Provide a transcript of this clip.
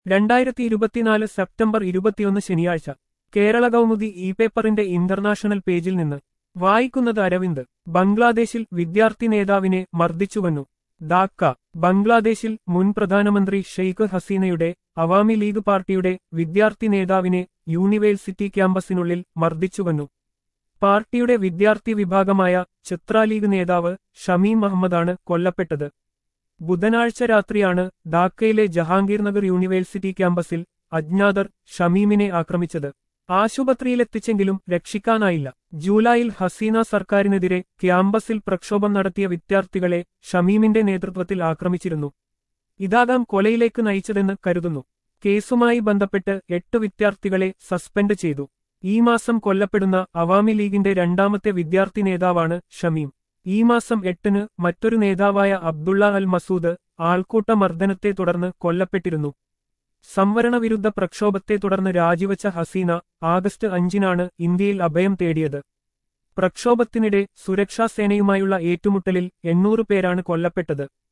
രണ്ടായിരത്തി ഇരുപത്തിനാല് സെപ്റ്റംബർ ഇരുപത്തിയൊന്ന് ശനിയാഴ്ച കേരള കൗമുദി ഇ പേപ്പറിന്റെ ഇന്റർനാഷണൽ പേജിൽ നിന്ന് വായിക്കുന്നത് അരവിന്ദ് ബംഗ്ലാദേശിൽ വിദ്യാർത്ഥി നേതാവിനെ മർദ്ദിച്ചുവന്നു ധാക്ക ബംഗ്ലാദേശിൽ മുൻ പ്രധാനമന്ത്രി ഷെയ്ഖ് ഹസീനയുടെ അവാമി ലീഗ് പാർട്ടിയുടെ വിദ്യാർത്ഥി നേതാവിനെ യൂണിവേഴ്സിറ്റി ക്യാമ്പസിനുള്ളിൽ മർദ്ദിച്ചുവന്നു പാർട്ടിയുടെ വിദ്യാർത്ഥി വിഭാഗമായ ചിത്ര ലീഗ് നേതാവ് ഷമീം അഹമ്മദാണ് കൊല്ലപ്പെട്ടത് ബുധനാഴ്ച രാത്രിയാണ് ധാക്കയിലെ ജഹാംഗീർ നഗർ യൂണിവേഴ്സിറ്റി ക്യാമ്പസിൽ അജ്ഞാതർ ഷമീമിനെ ആക്രമിച്ചത് ആശുപത്രിയിലെത്തിച്ചെങ്കിലും രക്ഷിക്കാനായില്ല ജൂലൈയിൽ ഹസീന സർക്കാരിനെതിരെ ക്യാമ്പസിൽ പ്രക്ഷോഭം നടത്തിയ വിദ്യാർത്ഥികളെ ഷമീമിന്റെ നേതൃത്വത്തിൽ ആക്രമിച്ചിരുന്നു ഇതാകാം കൊലയിലേക്ക് നയിച്ചതെന്ന് കരുതുന്നു കേസുമായി ബന്ധപ്പെട്ട് എട്ട് വിദ്യാർത്ഥികളെ സസ്പെൻഡ് ചെയ്തു ഈ മാസം കൊല്ലപ്പെടുന്ന അവാമി ലീഗിന്റെ രണ്ടാമത്തെ വിദ്യാർത്ഥി നേതാവാണ് ഷമീം ഈ മാസം എട്ടിന് മറ്റൊരു നേതാവായ അബ്ദുള്ള അൽ മസൂദ് ആൾക്കൂട്ട മർദ്ദനത്തെ തുടർന്ന് കൊല്ലപ്പെട്ടിരുന്നു സംവരണ വിരുദ്ധ പ്രക്ഷോഭത്തെ തുടർന്ന് രാജിവച്ച ഹസീന ആഗസ്റ്റ് അഞ്ചിനാണ് ഇന്ത്യയിൽ അഭയം തേടിയത് പ്രക്ഷോഭത്തിനിടെ സുരക്ഷാസേനയുമായുള്ള ഏറ്റുമുട്ടലിൽ എണ്ണൂറ് പേരാണ് കൊല്ലപ്പെട്ടത്